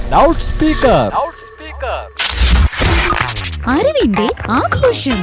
loud speaker അറിവിന്റെ ആഘോഷം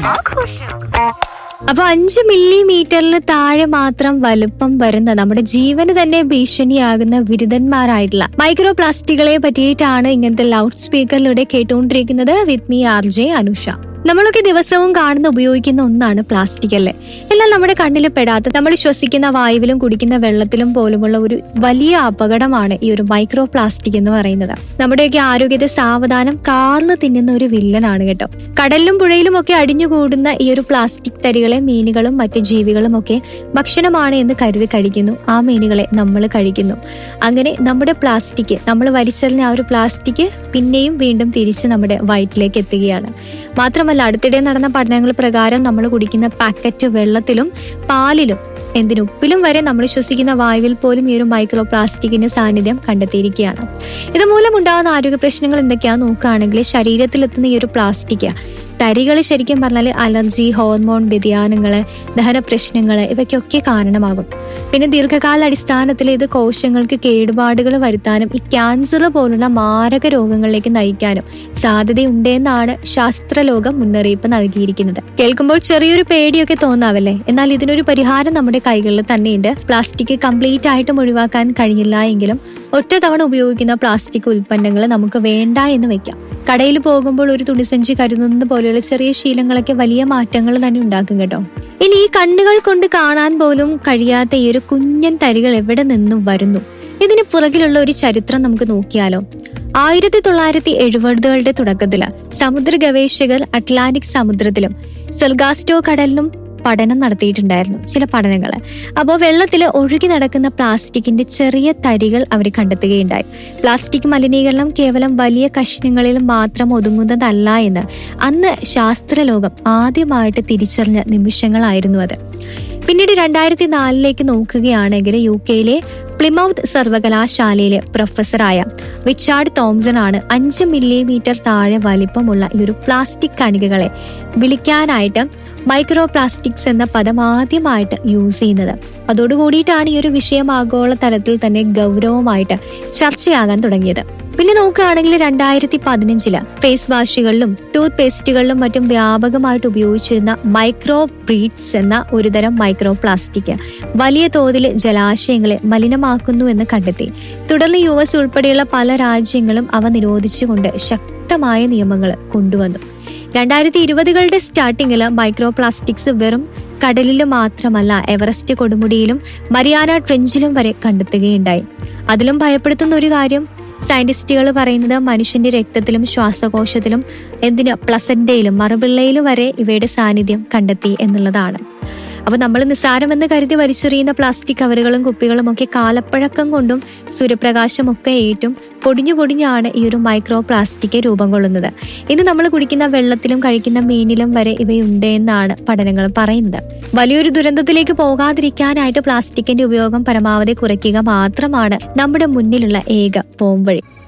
അപ്പൊ അഞ്ച് മില്ലിമീറ്ററിന് താഴെ മാത്രം വലുപ്പം വരുന്ന നമ്മുടെ ജീവന് തന്നെ ഭീഷണിയാകുന്ന ബിരുദന്മാരായിട്ടുള്ള മൈക്രോ പ്ലാസ്റ്റിക്കുകളെ പറ്റിയിട്ടാണ് ഇങ്ങനത്തെ ലൗഡ് സ്പീക്കറിലൂടെ കേട്ടുകൊണ്ടിരിക്കുന്നത് with me R J Anusha നമ്മളൊക്കെ ദിവസവും കാണുന്ന ഉപയോഗിക്കുന്ന ഒന്നാണ് പ്ലാസ്റ്റിക് അല്ലേ എന്നാൽ നമ്മുടെ കണ്ണിൽ പെടാത്ത നമ്മൾ ശ്വസിക്കുന്ന വായുവിലും കുടിക്കുന്ന വെള്ളത്തിലും പോലുമുള്ള ഒരു വലിയ അപകടമാണ് ഈ ഒരു മൈക്രോ പ്ലാസ്റ്റിക് എന്ന് പറയുന്നത് നമ്മുടെയൊക്കെ ആരോഗ്യത്തെ സാവധാനം കാർന്ന് തിന്നുന്ന ഒരു വില്ലനാണ് കേട്ടോ കടലിലും പുഴയിലും ഒക്കെ അടിഞ്ഞുകൂടുന്ന ഈ ഒരു പ്ലാസ്റ്റിക് തരികളെ മീനുകളും മറ്റു ജീവികളും ഒക്കെ ഭക്ഷണമാണ് എന്ന് കരുതി കഴിക്കുന്നു ആ മീനുകളെ നമ്മൾ കഴിക്കുന്നു അങ്ങനെ നമ്മുടെ പ്ലാസ്റ്റിക് നമ്മൾ വലിച്ചെറിഞ്ഞ ആ ഒരു പ്ലാസ്റ്റിക് പിന്നെയും വീണ്ടും തിരിച്ച് നമ്മുടെ വയറ്റിലേക്ക് എത്തുകയാണ് മാത്രമല്ല അടുത്തിടെ നടന്ന പഠനങ്ങൾ പ്രകാരം നമ്മൾ കുടിക്കുന്ന പാക്കറ്റ് വെള്ളത്തിലും പാലിലും എന്തിന് ഉപ്പിലും വരെ നമ്മൾ ശ്വസിക്കുന്ന വായുവിൽ പോലും ഈ ഒരു മൈക്രോ പ്ലാസ്റ്റിക്കിന്റെ സാന്നിധ്യം കണ്ടെത്തിയിരിക്കുകയാണ് ഇതുമൂലം ഉണ്ടാകുന്ന ആരോഗ്യ പ്രശ്നങ്ങൾ എന്തൊക്കെയാണെന്ന് നോക്കുകയാണെങ്കിൽ ശരീരത്തിലെത്തുന്ന ഈ ഒരു പ്ലാസ്റ്റിക് തരികൾ ശരിക്കും പറഞ്ഞാൽ അലർജി ഹോർമോൺ വ്യതിയാനങ്ങൾ ദഹന പ്രശ്നങ്ങൾ ഇവയ്ക്കൊക്കെ കാരണമാകും പിന്നെ ദീർഘകാല അടിസ്ഥാനത്തിൽ ഇത് കോശങ്ങൾക്ക് കേടുപാടുകൾ വരുത്താനും ഈ ക്യാൻസർ പോലുള്ള മാരക രോഗങ്ങളിലേക്ക് നയിക്കാനും സാധ്യതയുണ്ടെന്നാണ് ശാസ്ത്രലോകം മുന്നറിയിപ്പ് നൽകിയിരിക്കുന്നത് കേൾക്കുമ്പോൾ ചെറിയൊരു പേടിയൊക്കെ തോന്നാവല്ലേ എന്നാൽ ഇതിനൊരു പരിഹാരം നമ്മുടെ കൈകളിൽ തന്നെയുണ്ട് പ്ലാസ്റ്റിക് കംപ്ലീറ്റ് ആയിട്ടും ഒഴിവാക്കാൻ കഴിഞ്ഞില്ല എങ്കിലും ഒറ്റ തവണ ഉപയോഗിക്കുന്ന പ്ലാസ്റ്റിക് ഉൽപ്പന്നങ്ങൾ നമുക്ക് വേണ്ട എന്ന് വെക്കാം കടയിൽ പോകുമ്പോൾ ഒരു തുണിസഞ്ചി കരുതുന്നത് പോലെയുള്ള ചെറിയ ശീലങ്ങളൊക്കെ വലിയ മാറ്റങ്ങൾ തന്നെ ഉണ്ടാക്കും കേട്ടോ ഇനി ഈ കണ്ണുകൾ കൊണ്ട് കാണാൻ പോലും കഴിയാത്ത ഈ ഒരു കുഞ്ഞൻ തരികൾ എവിടെ നിന്നും വരുന്നു ഇതിന് പുറകിലുള്ള ഒരു ചരിത്രം നമുക്ക് നോക്കിയാലോ ആയിരത്തി തൊള്ളായിരത്തി എഴുപതുകളുടെ തുടക്കത്തില് സമുദ്ര ഗവേഷകർ അറ്റ്ലാന്റിക് സമുദ്രത്തിലും സെൽഗാസ്റ്റോ കടലിലും പഠനം നടത്തിയിട്ടുണ്ടായിരുന്നു ചില പഠനങ്ങൾ അപ്പോൾ വെള്ളത്തിൽ ഒഴുകി നടക്കുന്ന പ്ലാസ്റ്റിക്കിന്റെ ചെറിയ തരികൾ അവർ കണ്ടെത്തുകയുണ്ടായി പ്ലാസ്റ്റിക് മലിനീകരണം കേവലം വലിയ കഷ്ണങ്ങളിൽ മാത്രം ഒതുങ്ങുന്നതല്ല എന്ന് അന്ന് ശാസ്ത്രലോകം ആദ്യമായിട്ട് തിരിച്ചറിഞ്ഞ നിമിഷങ്ങളായിരുന്നു അത് പിന്നീട് രണ്ടായിരത്തി നാലിലേക്ക് നോക്കുകയാണെങ്കിൽ യു കെയിലെ പ്ലിമൌത്ത് സർവകലാശാലയിലെ പ്രൊഫസറായ റിച്ചാർഡ് തോംസൺ ആണ് അഞ്ച് മില്ലിമീറ്റർ താഴെ വലിപ്പമുള്ള ഈ ഒരു പ്ലാസ്റ്റിക് കണികകളെ വിളിക്കാനായിട്ട് മൈക്രോ പ്ലാസ്റ്റിക്സ് എന്ന പദം ആദ്യമായിട്ട് യൂസ് ചെയ്യുന്നത് അതോടുകൂടിയിട്ടാണ് ഈ ഒരു വിഷയം ആഗോള തലത്തിൽ തന്നെ ഗൗരവമായിട്ട് ചർച്ചയാകാൻ തുടങ്ങിയത് പിന്നെ നോക്കുകയാണെങ്കിൽ രണ്ടായിരത്തി പതിനഞ്ചില് ഫേസ് വാഷുകളിലും ടൂത്ത് പേസ്റ്റുകളിലും മറ്റും വ്യാപകമായിട്ട് ഉപയോഗിച്ചിരുന്ന മൈക്രോ ബ്രീഡ്സ് എന്ന ഒരുതരം മൈക്രോ പ്ലാസ്റ്റിക് വലിയ തോതിൽ ജലാശയങ്ങളെ മലിനമാക്കുന്നു എന്ന് കണ്ടെത്തി തുടർന്ന് യു എസ് ഉൾപ്പെടെയുള്ള പല രാജ്യങ്ങളും അവ നിരോധിച്ചുകൊണ്ട് ശക്തമായ നിയമങ്ങൾ കൊണ്ടുവന്നു രണ്ടായിരത്തി ഇരുപതുകളുടെ സ്റ്റാർട്ടിങ്ങിൽ മൈക്രോ പ്ലാസ്റ്റിക്സ് വെറും കടലിൽ മാത്രമല്ല എവറസ്റ്റ് കൊടുമുടിയിലും മരിയാന ട്രെഞ്ചിലും വരെ കണ്ടെത്തുകയുണ്ടായി അതിലും ഭയപ്പെടുത്തുന്ന ഒരു കാര്യം സയന്റിസ്റ്റുകൾ പറയുന്നത് മനുഷ്യന്റെ രക്തത്തിലും ശ്വാസകോശത്തിലും എന്തിന് പ്ലസന്റയിലും മറുപിള്ളയിലും വരെ ഇവയുടെ സാന്നിധ്യം കണ്ടെത്തി എന്നുള്ളതാണ് അപ്പൊ നമ്മൾ നിസ്സാരമെന്ന് കരുതി വലിച്ചെറിയുന്ന പ്ലാസ്റ്റിക് കവറുകളും കുപ്പികളും ഒക്കെ കാലപ്പഴക്കം കൊണ്ടും സൂര്യപ്രകാശം ഒക്കെ ഏറ്റും പൊടിഞ്ഞു പൊടിഞ്ഞാണ് ഈ ഒരു മൈക്രോ പ്ലാസ്റ്റിക് രൂപം കൊള്ളുന്നത് ഇത് നമ്മൾ കുടിക്കുന്ന വെള്ളത്തിലും കഴിക്കുന്ന മീനിലും വരെ ഇവയുണ്ട് എന്നാണ് പഠനങ്ങൾ പറയുന്നത് വലിയൊരു ദുരന്തത്തിലേക്ക് പോകാതിരിക്കാനായിട്ട് പ്ലാസ്റ്റിക്കിന്റെ ഉപയോഗം പരമാവധി കുറയ്ക്കുക മാത്രമാണ് നമ്മുടെ മുന്നിലുള്ള ഏക പോംവഴി